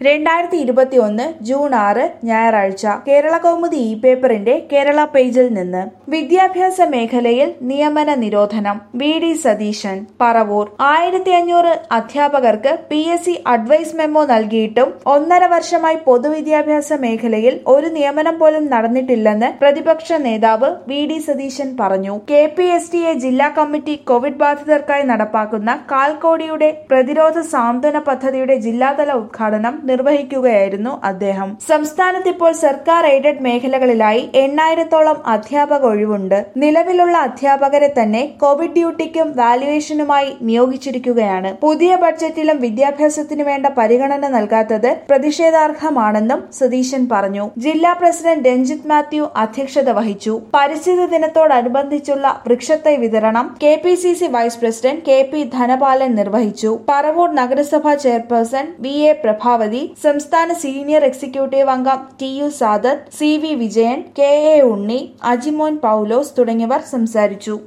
രണ്ടായിരത്തി ഇരുപത്തി ഒന്ന് ജൂൺ ആറ് ഞായറാഴ്ച കേരള കൗമുദി ഇ പേപ്പറിന്റെ കേരള പേജിൽ നിന്ന് വിദ്യാഭ്യാസ മേഖലയിൽ നിയമന നിരോധനം വി ഡി സതീശൻ പറവൂർ ആയിരത്തി അഞ്ഞൂറ് അധ്യാപകർക്ക് P S C advice memo നൽകിയിട്ടും ഒന്നര വർഷമായി പൊതുവിദ്യാഭ്യാസ മേഖലയിൽ ഒരു നിയമനം പോലും നടന്നിട്ടില്ലെന്ന് പ്രതിപക്ഷ നേതാവ് വി ഡി സതീശൻ പറഞ്ഞു K P S T A ജില്ലാ കമ്മിറ്റി കോവിഡ് ബാധിതർക്കായി നടപ്പാക്കുന്ന കാൽക്കോടിയുടെ പ്രതിരോധ സാന്ത്വന പദ്ധതിയുടെ ജില്ലാതല ഉദ്ഘാടനം നിർവഹിക്കുകയായിരുന്നു അദ്ദേഹം സംസ്ഥാനത്ത് ഇപ്പോൾ സർക്കാർ എയ്ഡഡ് മേഖലകളിലായി എണ്ണായിരത്തോളം അധ്യാപക ഒഴിവുണ്ട് നിലവിലുള്ള അധ്യാപകരെ തന്നെ കോവിഡ് ഡ്യൂട്ടിക്കും വാല്യുവേഷനുമായി നിയോഗിച്ചിരിക്കുകയാണ് പുതിയ ബഡ്ജറ്റിലും വിദ്യാഭ്യാസത്തിന് വേണ്ട പരിഗണന നൽകാത്തത് പ്രതിഷേധാർഹമാണെന്നും സതീശൻ പറഞ്ഞു ജില്ലാ പ്രസിഡന്റ് രഞ്ജിത്ത് മാത്യു അധ്യക്ഷത വഹിച്ചു പരിസ്ഥിതി ദിനത്തോടനുബന്ധിച്ചുള്ള വൃക്ഷത്തൈ വിതരണം K P C C vice president K P Dhanapalan നിർവഹിച്ചു പറവൂർ നഗരസഭാ ചെയർപേഴ്സൺ വി എ പ്രഭാവതി സംസ്ഥാന സീനിയർ എക്സിക്യൂട്ടീവ് അംഗം T U Sadath C V Vijayan K A Unni Ajimon Paulose തുടങ്ങിയവർ സംസാരിച്ചു